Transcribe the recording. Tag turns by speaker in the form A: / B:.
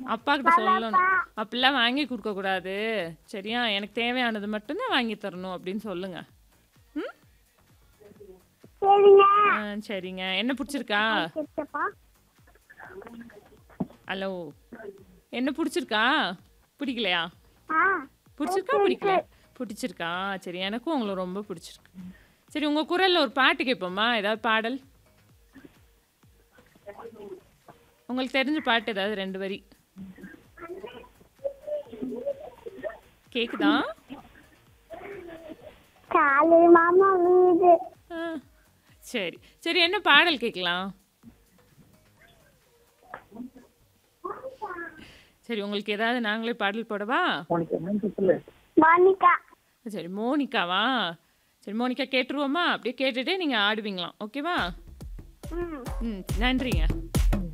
A: அப்பா கிட்ட சொல்லணும் அப்படிலாம் வாங்கி கொடுக்க கூடாது சரியா எனக்கு தேவையானது மட்டும்தான் வாங்கி தரணும் அப்படின்னு சொல்லுங்க ம்
B: சரிங்க
A: ஆ, சரிங்க என்ன பிடிச்சிருக்கா
B: சித்தப்பா
A: ஹலோ என்ன பிடிச்சிருக்கா பிடிக்கலையா
B: ஆ
A: பிடிச்சிருக்கா பிடிக்கல பிடிச்சிருக்கா சரி எனக்கும் உங்களை ரொம்ப பிடிச்சிருக்கு சரி உங்க குரல்ல ஒரு பாட்டு கேட்போமா ஏதாவது பாடல் உங்களுக்கு தெரிஞ்ச பாட்டு ஏதாவது ரெண்டு வரி கேக்குதா
B: காலு மாமா வீடு
A: ஆ, சரி சரி என்ன பாடல் கேட்கலாம் சரி உங்களுக்கு ஏதாவது நாங்களே பாடல் போடவா
B: மோனிகா
A: சரி மோனிகாவா சரி மோனிகா கேட்டுருவோமா அப்படியே கேட்டுட்டே நீங்கள் ஆடுவீங்களாம் ஓகேவா
B: ம்
A: ம் நன்றிங்க